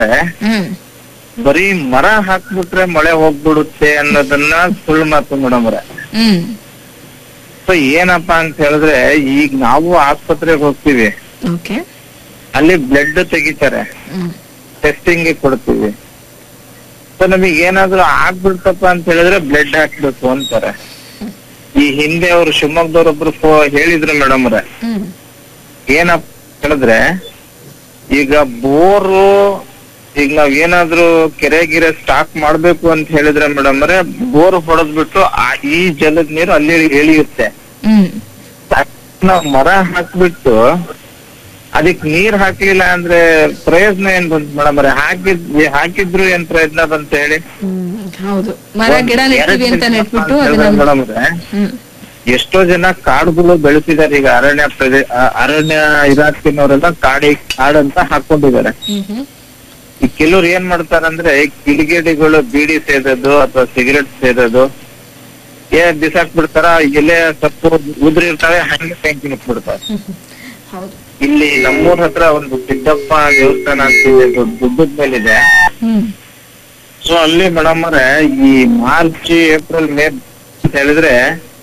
ಹ್ಮ್ ಬರೀ ಮರ ಹಾಕ್ಬಿಟ್ರೆ ಮಳೆ ಹೋಗ್ಬಿಡುತ್ತೆ ಅನ್ನೋದನ್ನ ಸುಳ್ಳು ಮಾತು ಮೇಡಮ್ ಅವ್ರೆ ಹ್ಮ್ ಸೊ ಏನಪ್ಪಾ ಅಂತ ಹೇಳಿದ್ರೆ ಈಗ ನಾವು ಆಸ್ಪತ್ರೆಗೆ ಹೋಗ್ತೀವಿ ಓಕೆ ಅಲ್ಲಿ ಬ್ಲಡ್ ತೆಗಿತಾರೆ ಹ್ಮ್ ಟೆಸ್ಟಿಂಗ್ ಕೊಡ್ತೀವಿ ಸೊ ನಮಗೆ ಏನಾದ್ರೂ ಆಗ್ಬಿಡ್ತಪ್ಪ ಅಂತ ಹೇಳಿದ್ರೆ ಬ್ಲಡ್ ಹಾಕ್ಬೇಕು ಅಂತಾರೆ ಈ ಹಿಂದೆ ಅವರು ಶಿವಮೊಗ್ಗದವ್ರೊಬ್ರು ಫೋ- ಹೇಳಿದ್ರು ಮೇಡಮ್ ಅವ್ರೆ ಹ್ಮ್ ಏನಪ್ಪ ಹೇಳಿದ್ರೆ ಈಗ ಬೋರು ಈಗ ನಾವ್ ಏನಾದ್ರೂ ಕೆರೆ ಗಿರೆ ಸ್ಟಾಕ್ ಮಾಡ್ಬೇಕು ಅಂತ ಹೇಳಿದ್ರೆ ಮೇಡಮ್ ಅವ್ರೆ ಬೋರ್ ಹೊಡೆದ್ಬಿಟ್ಟು ಆ ಈ ಜಲದ ನೀರು ಅಲ್ಲಿ ಇಳಿಯುತ್ತೆ ಹ್ಮ್ ನಾವ್ ಮರ ಹಾಕ್ಬಿಟ್ಟು ಅದಕ್ ನೀರ್ ಹಾಕ್ಲಿಲ್ಲ ಅಂದ್ರೆ ಪ್ರಯೋಜನ ಏನ್ ಬಂತು ಮೇಡಮ್ ಅವ್ರೆ ಹಾಕಿದ್ ಹಾಕಿದ್ರು ಏನ್ ಪ್ರಯೋಜನ ಬಂತ ಹೇಳಿ ಹ್ಮ್ ಹೌದು ಮರ ಗಿಡ ನೆಡ್ತೀವಿ ಅಂತ ನೆಟ್ಬಿಟ್ಟು ಅದನ್ನ ಮೇಡಮ್ ಅವ್ರೆ ಹ್ಮ್ ಎಷ್ಟೋ ಜನ ಕಾಡುಗಳು ಬೆಳೆಸಿದಾರೆ ಈಗ ಅರಣ್ಯ ಪ್ರದೇಶ ಅರಣ್ಯ ಇಲಾಖೆನವರೆಲ್ಲ ಕಾಡಿ ಕಾಡಂತ ಹಾಕೊಂಡಿದ್ದಾರೆ ಹ್ಮ್ ಹ್ಮ್ ಈ ಕೆಲವ್ರು ಏನ್ ಮಾಡ್ತಾರಂದ್ರೆ ಕಿಡಿಗೇಡಿಗಳು ಬೀಡಿ ಸೇದೋದು ಅಥವಾ ಸಿಗರೆಟ್ ಸೇದೋದು ಏ ಬಿಸಾಕ್ ಬಿಡ್ತಾರ ಎಲೆ ಸೊಪ್ಪು ಉದ್ರಿರ್ತಾವೆ ಹಂಗೆ ಬೆಂಕಿ ಬಿಡ್ತಾರೆ ಹೌದು ಇಲ್ಲಿ ನಮ್ಮೂರ್ ಹತ್ರ ಒಂದು ಸಿದ್ದಪ್ಪ ದೇವಸ್ಥಾನ ಅಂತಿದೆ ದುಡ್ಡದ ಮೇಲಿದೆ ಹ್ಮ್ ಸೊ ಅಲ್ಲಿ ಮೇಡಮ್ ಅವರೇ ಈ ಮಾರ್ಚ್ ಏಪ್ರಿಲ್ ಮೇ ಅಂತ ಹೇಳಿದ್ರೆ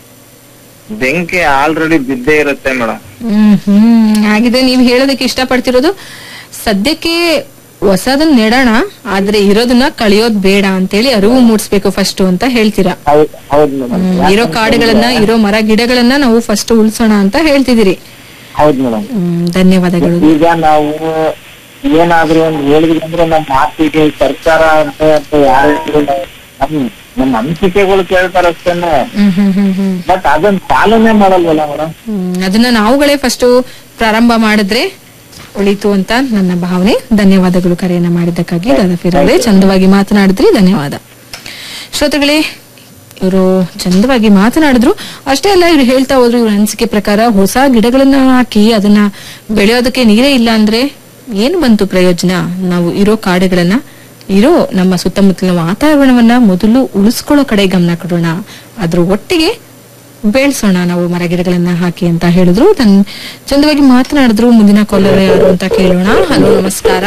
ಬೆಂಕಿ ಆಲ್ರೆಡಿ ಬಿದ್ದೇ ಇರುತ್ತೆ ಮೇಡಮ್ ಹ್ಮ್ ಹ್ಮ್ ಹಾಗಿದೆ ನೀವ್ ಹೇಳೋದಕ್ಕೆ ಇಷ್ಟಪಡ್ತಿರೋದು ಸದ್ಯಕ್ಕೆ ಹೊಸದನ್ನ ನೆಡೋಣ ಆದ್ರೆ ಇರೋದನ್ನ ಕಳಿಯೋದ್ ಬೇಡ ಅಂತೇಳಿ ಅರಿವು ಮೂಡಿಸ್ಬೇಕು ಫಸ್ಟ್ ಅಂತ ಹೇಳ್ತೀರಾ ಹೌದ್ ಹೌದ್ ಮೇಡಮ್ ಹ್ಮ್, ಇರೋ ಕಾಡುಗಳನ್ನ ಇರೋ ಮರ ಗಿಡಗಳನ್ನ ನಾವು ಫಸ್ಟ್ ಉಳಿಸೋಣ ಅಂತ ಹೇಳ್ತಿದ್ದೀರಿ ಹೌದ್ ಮೇಡಮ್ ಹ್ಮ್ ಧನ್ಯವಾದಗಳು ಈಗ ನಾವು ಏನಾದ್ರೂ ಒಂದು ಹೇಳಿದ್ವಿ ಅಂದ್ರೆ ನಮ್ಮ ಮಾತಿಗೆ ಸರ್ಕಾರ ಅಂತ ಅಥವಾ ಯಾರು ನಮ್ ನಮ್ಮ ಅನಿಸಿಕೆಗಳು ಕೇಳ್ತಾರೆ ಅಷ್ಟೇನೆ ಹ್ಮ್ ಹ್ಮ್ ಹ್ಮ್ ಹ್ಮ್ ಬಟ್ ಅದನ್ನ ಪಾಲನೆ ಮಾಡಲ್ವಲ್ಲ ಮೇಡಮ್ ಹ್ಮ್, ಅದನ್ನ ನಾವುಗಳೇ ಫಸ್ಟ್ ಪ್ರಾರಂಭ ಮಾಡಿದ್ರೆ ಉಳಿತು ಅಂತ ನನ್ನ ಭಾವನೆ ಧನ್ಯವಾದಗಳು ಕರೆಯನ್ನ ಮಾಡಿದ್ದಕ್ಕಾಗಿ ದಾದಾಫಿರ್ ಅವರೇ ಚಂದವಾಗಿ ಮಾತನಾಡಿದ್ರಿ ಧನ್ಯವಾದ ಶ್ರೋತೃಗಳೇ ಇವರು ಚಂದವಾಗಿ ಮಾತನಾಡಿದ್ರು ಅಷ್ಟೇ ಅಲ್ಲ ಇವ್ರು ಹೇಳ್ತಾ ಹೋದ್ರು ಇವ್ರ ಅನಿಸಿಕೆ ಪ್ರಕಾರ ಹೊಸ ಗಿಡಗಳನ್ನ ಹಾಕಿ ಅದನ್ನ ಬೆಳೆಯೋದಕ್ಕೆ ನೀರೇ ಇಲ್ಲ ಅಂದ್ರೆ ಏನು ಬಂತು ಪ್ರಯೋಜನ ನಾವು ಇರೋ ಕಾಡುಗಳನ್ನ ಇರೋ ನಮ್ಮ ಸುತ್ತಮುತ್ತಲಿನ ವಾತಾವರಣವನ್ನ ಮೊದಲು ಉಳಿಸ್ಕೊಳ್ಳೋ ಕಡೆ ಗಮನ ಕೊಡೋಣ ಅದ್ರ ಒಟ್ಟಿಗೆ ಬೆಳೆಸೋಣ ನಾವು ಮರಗಿಡಗಳನ್ನ ಹಾಕಿ ಅಂತ ಹೇಳಿದ್ರು ತನ್ ಚಂದವಾಗಿ ಮಾತನಾಡಿದ್ರು ಮುಂದಿನ ಕಾಲರ್ ಯಾರು ಅಂತ ಕೇಳೋಣ ಹಲೋ ನಮಸ್ಕಾರ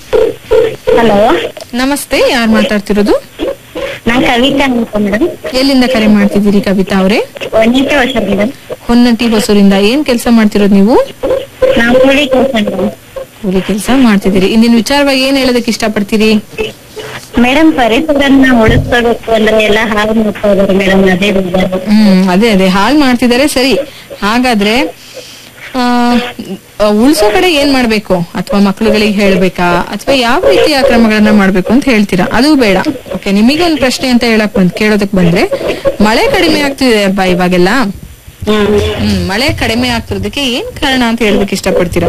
ಹಲೋ ನಮಸ್ತೆ ಯಾರು ಮಾತಾಡ್ತಿರೋದು ನಾನ್ ಕವಿತಾ ಅಂತ ಮೇಡಮ್ ಎಲ್ಲಿಂದ ಕರೆ ಮಾಡ್ತಿದ್ದೀರಿ ಕವಿತಾ ಅವರೇ ಒಂದೇ ವರ್ಷ ಮೇಡಮ್ ಹೊನ್ನಟ್ಟಿ ಹೊಸೂರಿಂದ ಏನ್ ಕೆಲಸ ಮಾಡ್ತಿರೋದು ನೀವು ನಾವು ಕೂಲಿ ಕೆಲಸ ಮೇಡಮ್ ಕೂಲಿ ಕೆಲಸ ಮಾಡ್ತಿದ್ದೀರಿ ಇಂದಿನ ವಿಚಾರವಾಗಿ ಏನ್ ಹೇಳೋದಕ್ಕೆ ಇಷ್ಟಪಡ್ತೀರಿ ಮೇಡಮ್ ಪರಿಸರನ್ನ ಉಳಿಸ್ಕೋಬೇಕು ಅಂದ್ರೆ ಎಲ್ಲ ಹಾಳು ಮಾಡ್ತಾ ಇದಾರೆ ಮೇಡಮ್ ಅದೇ ಬೇಜಾರು ಹ್ಮ್ ಅದೇ ಅದೇ ಹಾಳ್ ಮಾಡ್ತಿದ್ದಾರೆ ಸರಿ ಹಾಗಾದ್ರೆ ಆ ಉಳಿಸೋ ಕಡೆ ಏನ್ ಮಾಡ್ಬೇಕು ಅಥವಾ ಮಕ್ಳುಗಳಿಗೆ ಹೇಳ್ಬೇಕಾ ಅಥವಾ ಯಾವ ರೀತಿಯ ಕ್ರಮಗಳನ್ನ ಮಾಡ್ಬೇಕು ಅಂತ ಹೇಳ್ತೀರಾ ಅದು ಬೇಡ ಓಕೆ ನಿಮಗೆ ಒಂದು ಪ್ರಶ್ನೆ ಅಂತ ಹೇಳಕ್ ಬಂದ್ ಕೇಳೋದಕ್ ಬಂದ್ರೆ ಮಳೆ ಕಡಿಮೆ ಆಗ್ತಿದೆ ಅಲ್ವಾ ಇವಾಗೆಲ್ಲ ಹ್ಮ್ ಹ್ಮ್ ಮಳೆ ಕಡಿಮೆ ಆಗ್ತಿರೋದಕ್ಕೆ ಏನ್ ಕಾರಣ ಅಂತ ಹೇಳೋದಕ್ಕೆ ಇಷ್ಟಪಡ್ತೀರಾ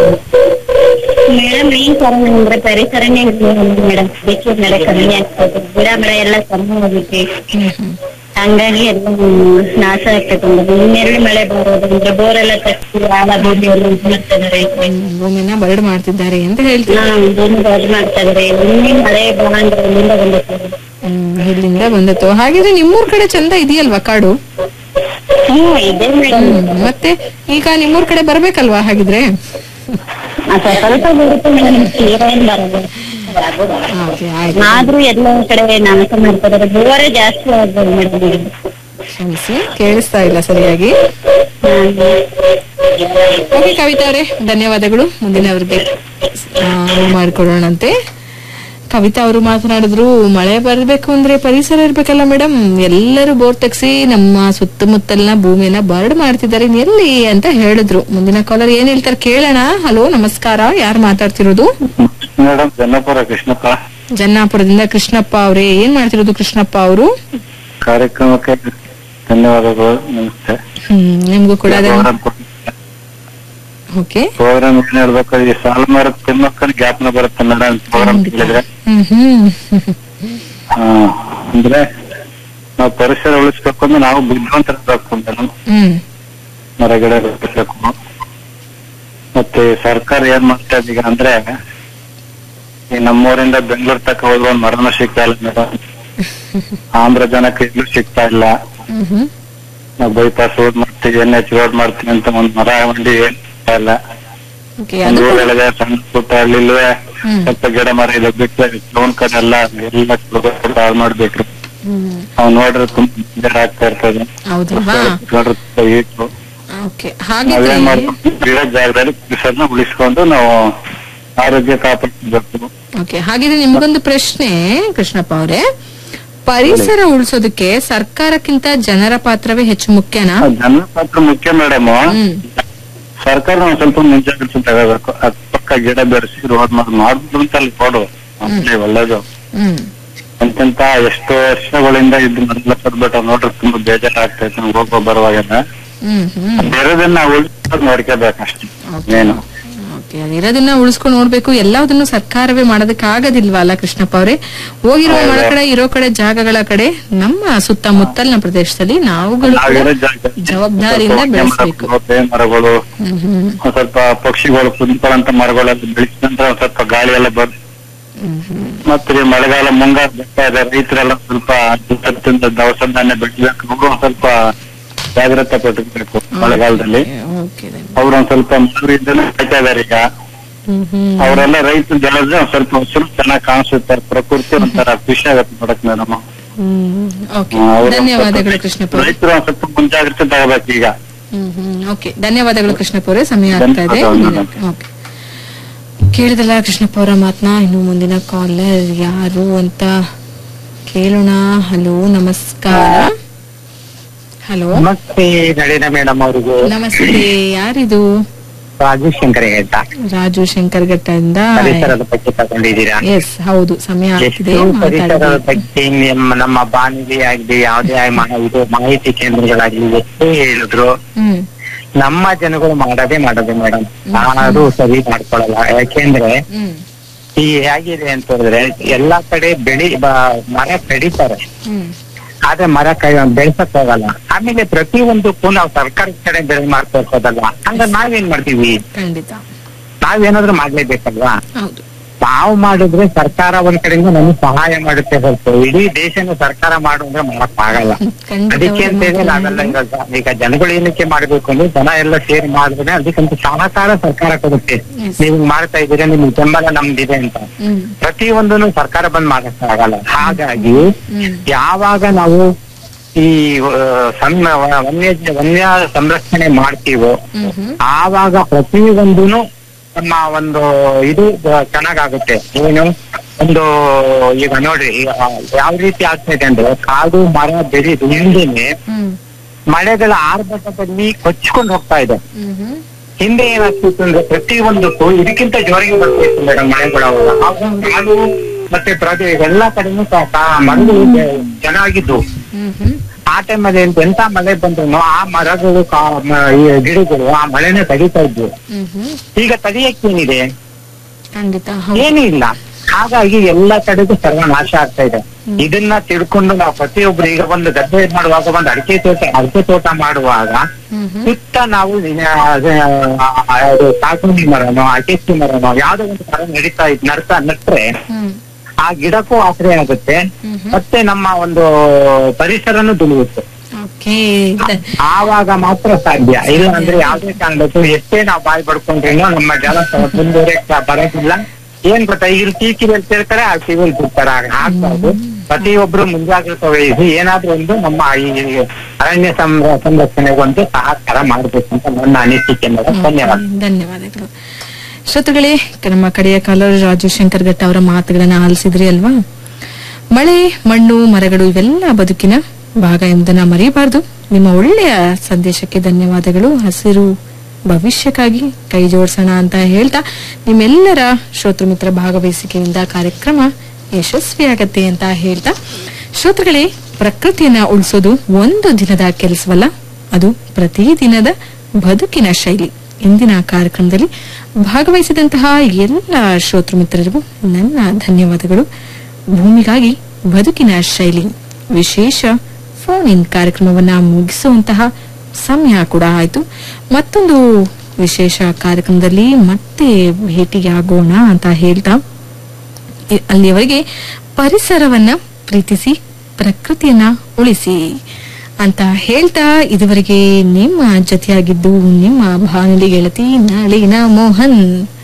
ಮೇಡಮ್ ಏನ್ ಕಾರಣ ಅಂದ್ರೆ ಪರಿಸರನೇ ಮೇಡಮ್ ಅದಕ್ಕೆ ಮಳೆ ಕಮ್ಮಿ ಆಗ್ತದೆ ಗಿಡ ಮರ ಎಲ್ಲ ಕಮ್ಮಿ ಹೋಗುತ್ತೆ ಹ್ಮ್ ಹ್ಮ್ ಹಂಗಾಗಿ ಎಲ್ಲ ನಾಶ ಆಗ್ತದೆ ಮೇಡಮ್ ಇನ್ನೆರಡು ಮಳೆ ಬರೋದು ಅಂದ್ರೆ ಬೋರ್ ಎಲ್ಲ ತಗ್ಸಿ ಆಳ ಭೂಮಿ ಎಲ್ಲ ಇದು ಮಾಡ್ತಾ ಇದಾರೆ ಹ್ಮ್, ಭೂಮಿನ ಬರಡ್ ಮಾಡ್ತಿದ್ದಾರೆ ಅಂತ ಹೇಳ್ತೀರಾ ಹಾ ಭೂಮಿ ಬರಡು ಮಾಡ್ತಾ ಇದಾರೆ ಇನ್ನೇ ಮಳೆ ಬಾ ಅಂದ್ರೆ ಇಲ್ಲಿಂದ ಬಂದಿರ್ತದೆ ಹ್ಮ್ ಇಲ್ಲಿಂದ ಬಂದತ್ತು ಹಾಗಿದ್ರೆ ನಿಮ್ಮೂರ್ ಕಡೆ ಚಂದ ಇದೆಯಲ್ವಾ ಕಾಡು ಹ್ಮ್ ಇದೆ ಮೇಡಮ್ ಹ್ಮ್, ಮತ್ತೆ ಈಗ ನಿಮ್ಮೂರ್ ಕಡೆ ಬರ್ಬೇಕಲ್ವಾ ಹಾಗಿದ್ರೆ ಅದ ಸ್ವಲ್ಪ ಬರುತ್ತೆ ಮೇಡಮ್ ತೀರಾ ಏನ್ ಬರಲ್ಲ ಓಕೆ ಆಯ್ತು ಆದ್ರೂ ಎಲ್ಲ ಕಡೆ ನಾಶ ಮಾಡ್ತಾರೆ ಬೋರೇ ಜಾಸ್ತಿ ಆಗ್ಬೋದು ಮೇಡಮ್ ಕ್ಷಮಿಸಿ ಕೇಳಿಸ್ತಾ ಇಲ್ಲ ಸರಿಯಾಗಿ ಓಕೆ ಕವಿತಾ ಅವರೇ ಧನ್ಯವಾದಗಳು ಮುಂದಿನವ್ರಿಗೆ ಮಾಡಿಕೊಡೋಣಂತೆ ಕವಿತಾ ಅವರು ಮಾತನಾಡಿದ್ರು ಮಳೆ ಬರಬೇಕು ಅಂದ್ರೆ ಪರಿಸರ ಇರ್ಬೇಕಲ್ಲ ಮೇಡಮ್ ಎಲ್ಲರೂ ಬೋರ್ ತೆಗ್ಸಿ ನಮ್ಮ ಸುತ್ತಮುತ್ತಲಿನ ಭೂಮಿಯನ್ನ ಬರ್ಡ್ ಮಾಡ್ತಿದ್ದಾರೆ ಇನ್ ಎಲ್ಲಿ ಅಂತ ಹೇಳಿದ್ರು ಮುಂದಿನ ಕಾಲರ್ ಏನ್ ಹೇಳ್ತಾರೆ ಕೇಳೋಣ ಹಲೋ ನಮಸ್ಕಾರ ಯಾರು ಮಾತಾಡ್ತಿರೋದು ಮೇಡಮ್ ಜನ್ನಪುರ ಕೃಷ್ಣಪ್ಪ ಜನ್ನಾಪುರದಿಂದ ಕೃಷ್ಣಪ್ಪ ಅವರೇ ಏನ್ ಮಾಡ್ತಿರೋದು ಕೃಷ್ಣಪ್ಪ ಅವರು ಕಾರ್ಯಕ್ರಮಕ್ಕೆ ಧನ್ಯವಾದಗಳು ನಮಸ್ತೆ ಹ್ಮ್ ನಿಮ್ಗೂ ಕೂಡ ಓಕೆ ಪ್ರೋಗ್ರಾಮ್ ಏನ್ ಹೇಳ್ಬೇಕು ಈ ಸಾಲ ಮರ ತಿಮ್ಮಕ್ಕನ ಜ್ಞಾಪನ ಬರುತ್ತೆ ಮೇಡಮ್ ಪ್ರೋಗ್ರಾಮ್ ಕೇಳಿದ್ರೆ ಹ್ಮ್ ಹ್ಮ್ ಆ, ಅಂದ್ರೆ ನಾವು ಪರಿಸರ ಉಳಿಸ್ಬೇಕು ಅಂದ್ರೆ ನಾವು ಬುದ್ಧಿವಂತರಾಗಬೇಕು ಮೇಡಮ್ ಹ್ಮ್ ಮರ ಗಿಡ ಬೆಳೆಸ್ಬೇಕು ಮತ್ತೆ ಸರ್ಕಾರ ಏನ್ ಮಾಡ್ತಾ ಇದೆ ಈಗ ಅಂದ್ರೆ ಈ ನಮ್ಮೂರಿಂದ ಬೆಂಗಳೂರು ತನಕ ಹೋದ್ರೆ ಒಂದ್ ಮರನೂ ಸಿಗ್ತಾ ಇಲ್ಲ ಮೇಡಮ್ ಆಮ್ಲಜನಕ ಇಲ್ಲೂ ಸಿಗ್ತಾ ಇಲ್ಲ ಹ್ಮ್ ಹ್ಮ್ ನಾವು ಬೈಪಾಸ್ ರೋಡ್ ಮಾಡ್ತೀವಿ ಎನ್ ಎಚ್ ರೋಡ್ ಮಾಡ್ತೀವಿ ಅಂತ ಒಂದ್ ಮರ ಮಂಡಿ ಏನ್ ಸಿಗ್ತಾ ಇಲ್ಲ ಓಕೆ ಒಂದ್ ಅದು ಊರೊಳಗೆ ಸಣ್ಣ ಪುಟ್ಟ ಹಳ್ಳಿಲ್ವೇ ಹ್ಮ್. ಸ್ವಲ್ಪ ಗಿಡ ಮರ ಇದೆ ಬಿಟ್ಟು ಟೌನ್ ಕಡೆ ಎಲ್ಲ ಎಲ್ಲ ಹಾಳು ಮಾಡ್ಬೇಕ್ರಿ ಹ್ಮ್ ಅವ್ ನೋಡ್ರೆ ತುಂಬಾ ಬೇಜಾರ್ ಆಗ್ತಾ ಇರ್ತದೆ ಹೌದಲ್ವಾ ನೋಡ್ರೆ ತುಂಬಾ ಏಟು. ಓಕೆ ಹಾಗಿದ್ರೆ ನಾವೇನ್ ಮಾಡ್ಬೇಕು ಗಿಡ ಜಾಗದಲ್ಲಿ ಪರಿಸರನ ಉಳಿಸ್ಕೊಂಡು ನಾವು ಆರೋಗ್ಯ ಕಾಪಾಡ್ಬೇಕು ಓಕೆ ಹಾಗಿದ್ರೆ ನಿಮ್ಗೊಂದು ಪ್ರಶ್ನೆ ಕೃಷ್ಣಪ್ಪ ಅವರೇ ಪರಿಸರ ಉಳಿಸೋದಕ್ಕೆ ಸರ್ಕಾರಕ್ಕಿಂತ ಜನರ ಪಾತ್ರವೇ ಹೆಚ್ಚು ಮುಖ್ಯನಾ ಜನ ಪಾತ್ರ ಮುಖ್ಯ ಮೇಡಮ್ ಹ್ಮ್ ಸರ್ಕಾರ ಒಂದ್ ಸ್ವಲ್ಪ ಮುಂಜಾಗ್ರತೆ ತಗೋಬೇಕು ಅದ್ ಪಕ್ಕ ಗಿಡ ಬೆಳೆಸಿ ರೋಡ್ ಮಾಡ್ಬಿಟ್ಟು ಅಂತ ಅಲ್ಲಿ ಕೊಡು ಅಷ್ಟೇ ಒಳ್ಳೇದು ಹ್ಮ್ ಅಂತಂತ ಎಷ್ಟೋ ವರ್ಷಗಳಿಂದ ಇದು ಮೊದಲ ಕೊಡ್ಬಿಟ್ಟು ನೋಡ್ರೆ ತುಂಬಾ ಬೇಜಾರ್ ಆಗ್ತೈತೆ ನಮ್ಗೆ ಹೋಗೋ ಬರುವಾಗ ಹ್ಮ್ ಹ್ಮ್ ಬೇರೆದನ್ನ ಉಳಿಸೋದ್ ನೋಡ್ಕೋಬೇಕಷ್ಟೇ Okay. ಏನು ಓಕೆ ಅದಿರೋದನ್ನ ಉಳಿಸ್ಕೊಂಡು ನೋಡ್ಬೇಕು ಎಲ್ಲದನ್ನು ಸರ್ಕಾರವೇ ಮಾಡೋದಕ್ಕೆ ಆಗೋದಿಲ್ವಾ ಅಲ್ಲ ಕೃಷ್ಣಪ್ಪ ಅವರೇ ಹೋಗಿರುವ ಮರ ಕಡೆ ಇರೋ ಕಡೆ ಜಾಗಗಳ ಕಡೆ ನಮ್ಮ ಸುತ್ತಮುತ್ತಲಿನ ಪ್ರದೇಶದಲ್ಲಿ ನಾವುಗಳು ಕೂಡ ನಾವಿರೋ ಜಾಗ ಜವಾಬ್ದಾರಿಯಿಂದ ಸ್ವಲ್ಪ ಬೆಳೆಸ್ಬೇಕು ಮರ, ಬೇವಿನ ಮರಗಳು ಹ್ಮ್ ಹ್ಮ್ ಒಂದ್ ಸ್ವಲ್ಪ ಪಕ್ಷಿಗಳು ಕುಂತ್ಕೊಳ್ಳಂತ ಮರಗಳೆಲ್ಲ ಬೆಳೆಸಿದಂದ್ರೆ ಒಂದ್ ಸ್ವಲ್ಪ ಗಾಳಿ ಎಲ್ಲ ಬರ್ ಹ್ಮ್ ಹ್ಮ್ ಮತ್ತೆ ಈ ಮಳೆಗಾಲ ಮುಂಗಾರು ಬರ್ತಾ ಇದೆ ರೈತರೆಲ್ಲ ಸ್ವಲ್ಪ ಇವತ್ತಿಂದ ದವಸ ಧಾನ್ಯ ಬೆಳಿಬೇಕು ಅವರು ಒಂದ್ ಸ್ವಲ್ಪ ಜಾಗ್ರತೆ ಪಟ್ಕೋಬೇಕು ಮಳೆಗಾಲದಲ್ಲಿ ಓಕೆ ಅವ್ರು ಒಂದ್ ಸ್ವಲ್ಪ ಮಳೆಯಿಂದಲೇ ಕಾಯ್ತಾ ಇದಾರೆ ಈಗ ಹ್ಮ್ ಹ್ಮ್ ಅವರೆಲ್ಲ ರೈತರು ಬೆಳೆದ್ರೆ ಒಂದ್ ಸ್ವಲ್ಪ ಹಸಿರು ಚೆನ್ನಾಗಿ ಕಾಣಿಸುತ್ತೆ ಪ್ರಕೃತಿ ಒಂಥರ ಖುಷಿ ಆಗತ್ತೆ ನೋಡಕ್ ಮೇಡಮ್ ಹ್ಮ್ ಓಕೆ ಧನ್ಯವಾದಗಳು ಕೃಷ್ಣಪ್ಪ ಅವರೇ ರೈತರು ಒಂದ್ ಸ್ವಲ್ಪ ಮುಂಜಾಗ್ರತೆ ತಗೋಬೇಕು ಈಗ ಹ್ಮ್ ಹ್ಮ್ ಓಕೆ ಧನ್ಯವಾದಗಳು ಕೃಷ್ಣಪ್ಪ ಅವರೇ ಸಮಯ ಆಗ್ತಾ ಇದೆ ಧನ್ಯವಾದಗಳು. ಓಕೆ ಕೇಳಿದಲ್ಲ ಕೃಷ್ಣಪ್ಪ ಅವರ ಮಾತನ್ನ ಇನ್ನು ಮುಂದಿನ ಕಾಲರ್ ಯಾರು ಅಂತ ಕೇಳೋಣ ಹಲೋ ನಮಸ್ಕಾರ ಹಲೋ ನಮಸ್ತೆ ನಳಿನ ಮೇಡಮ್ ಅವರಿಗೆ ನಮಸ್ತೆ ಯಾರಿದು ರಾಜು ಶಂಕರ ಹೇಳ್ತಾ ರಾಜು ಶಂಕರ್ ಘಟ್ಟದಿಂದ ಪರಿಸರದ ಬಗ್ಗೆ ತಗೊಂಡಿದ್ದೀರಾ ಎಸ್ ಹೌದು ಸಮಯ ಆಗ್ತಿದೆ ಎಷ್ಟು ಪರಿಸರದ ಮಾತಾಡಿ ಬಗ್ಗೆ ನಿಮ್ಮ ನಮ್ಮ ಬಾನುಲಿ ಆಗ್ಲಿ ಯಾವುದೇ ಆಗ್- ಮಾ- ಇದು ಮಾಹಿತಿ ಕೇಂದ್ರಗಳಾಗ್ಲಿ ಎಷ್ಟು ಹೇಳಿದ್ರು ಹ್ಮ್ ನಮ್ಮ ಜನಗಳು ಮಾಡೋದೇ ಮಾಡೋದೇ ಮೇಡಮ್ ಯಾರು ಸರಿ ಮಾಡ್ಕೊಳಲ್ಲ ಯಾಕೆಂದ್ರೆ ಹ್ಮ್ ಈ ಹೇಗಿದೆ ಅಂತ ಹೇಳಿದ್ರೆ ಎಲ್ಲಾ ಕಡೆ ಬೆಳಿ ಬ- ಮರ ಕಡಿತಾರೆ ಹ್ಮ್ ಆದ್ರೆ ಮರ ಕೈ ಬೆಳ್ಸಕ್ ಹೋಗಲ್ಲ ಆಮೇಲೆ ಪ್ರತಿಯೊಂದಕ್ಕೂ ನಾವು ಸರ್ಕಾರದ ಕಡೆ ಬೆಳೆ ಮಾಡ್ಕೋಬೋದಲ್ಲ ಹಂಗ ನಾವೇನ್ ಮಾಡ್ತೀವಿ ಖಂಡಿತ ನಾವೇನಾದ್ರೂ ಮಾಡ್ಲೇಬೇಕಲ್ವಾ ಹೌದು ನಾವು ಮಾಡಿದ್ರೆ ಸರ್ಕಾರ ಒಂದ್ ಕಡೆಯಿಂದ ನಮಗೆ ಸಹಾಯ ಮಾಡುತ್ತೆ ಹೊರತು ಇಡೀ ದೇಶನ ಸರ್ಕಾರ ಮಾಡಿದ್ರೆ ಮಾಡಕ್ ಆಗಲ್ಲ ಖಂಡಿತ ಅದಕ್ಕೆ ಅಂತ ಹೇಳಿ ನಾವೆಲ್ಲ ಈಗ ಈಗ ಜನಗಳು ಏನಕ್ಕೆ ಮಾಡ್ಬೇಕು ಅಂದ್ರೆ ಜನ ಎಲ್ಲ ಸೇರಿ ಮಾಡಿದ್ರೆ ಅದಕ್ಕಂತ ಸಹಕಾರ ಸರ್ಕಾರ ಕೊಡುತ್ತೆ Yes. ನೀವು ಹಿಂಗ್ ಮಾಡ್ತಾ ಇದ್ದೀರಾ ನಿಮ್ಗೆ ಬೆಂಬಲ ನಮ್ದಿದೆ ಅಂತ ಹ್ಮ್ ಪ್ರತಿಯೊಂದನ್ನು ಸರ್ಕಾರ ಬಂದ್ ಮಾಡಕ್ ಆಗಲ್ಲ ಹಾಗಾಗಿ ಹ್ಮ್ ಯಾವಾಗ ನಾವು ಈ ಆ, ಸಣ್ಣ ವ- ವನ್ಯ ವನ್ಯ ಸಂರಕ್ಷಣೆ ಮಾಡ್ತೀವೋ ಹ್ಮ್ ಹ್ಮ್ ಆವಾಗ ಪ್ರತಿಯೊಂದೂನು ನಮ್ಮ ಒಂದು ಇದು ಚೆನ್ನಾಗಾಗುತ್ತೆ ಏನು ಒಂದು ಈಗ ನೋಡ್ರಿ ಈಗ ಯಾವ ರೀತಿ ಆಗ್ತಾ ಇದೆ ಅಂದ್ರೆ ಕಾಡು ಮರ ಬೆಳೆದು ಹಿಂದೆನೆ ಹ್ಮ್ ಮಳೆಗಳ ಆರ್ಭಟದಲ್ಲಿ ಕೊಚ್ಕೊಂಡು ಹೋಗ್ತಾ ಇದೆ ಹ್ಮ್ ಹ್ಮ್ ಹಿಂದೆ ಏನಾಗ್ತಿತ್ತು ಅಂದ್ರೆ ಪ್ರತಿಯೊಂದಕ್ಕೂ ಇದಕ್ಕಿಂತ ಜೋರಿಗೆ ಬರ್ತಿತ್ತು ಮೇಡಮ್ ಮಳೆಗಳು ಅವಾಗ ಆವಾಗ ಕಾಡು ಮತ್ತೆ ಪ್ರದೇಶ ಎಲ್ಲಾ ಕಡೆನೂ ಕ- ಕ- ಮರಗಳು ಚೆನ್ನಾಗಿದ್ದು ಹ್ಮ್ ಹ್ಮ್ ಆ ಟೈಮಲ್ಲಿ ಎಂತ ಮಳೆ ಬಂದ್ರು ಆ ಮರಗಳು ಕಾ- ಮ- ಈ ಗಿಡಗಳು ಆ ಮಳೆನ ತಡೀತಾ ಇದ್ವು ಹ್ಮ್ ಹ್ಮ್ ಈಗ ತಡೆಯಕ್ಕಿದೆ ಖಂಡಿತ ಹೌದು ಏನೂ ಇಲ್ಲ ಹಾಗಾಗಿ ಎಲ್ಲಾ ಕಡೆಗೂ ಸರ್ವನಾಶ ಆಗ್ತಾ ಇದೆ ಇದನ್ನ ತಿಳ್ಕೊಂಡು ನಾವು ಪ್ರತಿಯೊಬ್ರು ಈಗ ಒಂದು ಗದ್ದೆ ಮಾಡುವಾಗ ಒಂದು ಅಡಿಕೆ ತೋಟ ಅಡಿಕೆ ತೋಟ ಮಾಡುವಾಗ ಹ್ಮ್ ಹ್ಮ್ ಸುತ್ತ ನಾವು ಅದು ಸಾಗುಣಿ ಮರನೋ ಅಡಿಕೆ ಮರನೋ ಯಾವ್ದೋ ಒಂದು ಮರ ನಡೀತಾ ಇದ್ ನಡ್ತಾ ನಟ್ರೆ ಹ್ಮ್ ಆ ಗಿಡಕ್ಕೂ ಆಶ್ರಯ ಆಗುತ್ತೆ ಹ್ಮ್ ಹ್ಮ್ ಮತ್ತೆ ನಮ್ಮ ಒಂದು ಪರಿಸರನು ದುಡಿಯುತ್ತೆ ಓಕೆ ಆವಾಗ ಮಾತ್ರ ಸಾಧ್ಯ ಇಲ್ಲ ಅಂದ್ರೆ ಯಾವ್ದೇ ಕಾರಣಕ್ಕೂ ಎಷ್ಟೇ ನಾವು ಬಾಯಿ ಪಡ್ಕೊಂಡ್ರೇನೋ ನಮ್ಮ ಜಲ ಮುಂದುವರೆಕ್ ಬರೋದಿಲ್ಲ ಏನ್ ಗೊತ್ತಾ ಈಗ ಟಿವಿಯಲ್ಲಿ ಸೇರ್ತಾರೆ ಆ ಟಿವಿಯಲ್ಲಿ ಬಿಡ್ತಾರೆ ಆಗ್ಬಾರ್ದು ಪ್ರತಿಯೊಬ್ರು ಮುಂಜಾಗ್ರತೆ ವಹಿಸಿ ಏನಾದ್ರೂ ಒಂದು ನಮ್ಮ ಈ ಅರಣ್ಯ ಸಂರ- ಸಂರಕ್ಷಣೆಗೆ ಒಂದು ಸಹಕಾರ ಮಾಡ್ಬೇಕು ಅಂತ ನನ್ನ ಅನಿಸಿಕೆ ಮೇಡಮ್ ಧನ್ಯವಾದ ಧನ್ಯವಾದಗಳು ಶ್ರೋತೃಗಳೇ ನಮ್ಮ ಕಡೆಯ ಕಾಲರ್ ರಾಜು ಶಂಕರ್ ಘಟ್ಟ ಅವರ ಮಾತುಗಳನ್ನ ಆಲಿಸಿದ್ರಿ ಅಲ್ವಾ ಮಳೆ ಮಣ್ಣು ಮರಗಳು ಇವೆಲ್ಲ ಬದುಕಿನ ಭಾಗ ಎಂಬುದನ್ನ ಮರೆಯಬಾರದು ನಿಮ್ಮ ಒಳ್ಳೆಯ ಸಂದೇಶಕ್ಕೆ ಧನ್ಯವಾದಗಳು ಹಸಿರು ಭವಿಷ್ಯಕ್ಕಾಗಿ ಕೈ ಜೋಡಿಸೋಣ ಅಂತ ಹೇಳ್ತಾ ನಿಮ್ಮೆಲ್ಲರ ಶ್ರೋತೃ ಮಿತ್ರ ಭಾಗವಹಿಸಿಕೆಯಿಂದ ಕಾರ್ಯಕ್ರಮ ಯಶಸ್ವಿಯಾಗತ್ತೆ ಅಂತ ಹೇಳ್ತಾ ಶ್ರೋತೃಗಳೇ ಪ್ರಕೃತಿಯನ್ನ ಉಳಿಸೋದು ಒಂದು ದಿನದ ಕೆಲಸವಲ್ಲ ಅದು ಪ್ರತಿದಿನದ ಬದುಕಿನ ಶೈಲಿ ಇಂದಿನ ಕಾರ್ಯಕ್ರಮದಲ್ಲಿ ಭಾಗವಹಿಸಿದಂತಹ ಎಲ್ಲ ಶ್ರೋತೃ ಮಿತ್ರರಿಗೂ ನನ್ನ ಧನ್ಯವಾದಗಳು ಭೂಮಿಗಾಗಿ ಬದುಕಿನ ಶೈಲಿ ವಿಶೇಷ ಫೋನ್ ಇನ್ ಕಾರ್ಯಕ್ರಮವನ್ನ ಮುಗಿಸುವಂತಹ ಸಮಯ ಕೂಡ ಆಯ್ತು ಮತ್ತೊಂದು ವಿಶೇಷ ಕಾರ್ಯಕ್ರಮದಲ್ಲಿ ಮತ್ತೆ ಭೇಟಿಯಾಗೋಣ ಅಂತ ಹೇಳ್ತಾ ಇ- ಅಲ್ಲಿಯವರೆಗೆ ಪರಿಸರವನ್ನ ಪ್ರೀತಿಸಿ ಪ್ರಕೃತಿಯನ್ನ ಉಳಿಸಿ ಅಂತ ಹೇಳ್ತಾ ಇದುವರೆಗೆ ನಿಮ್ಮ ಜೊತೆಯಾಗಿದ್ದು ನಿಮ್ಮ ಬಾನುಲಿ ಗೆಳತಿ ನಳಿನ ಮೋಹನ್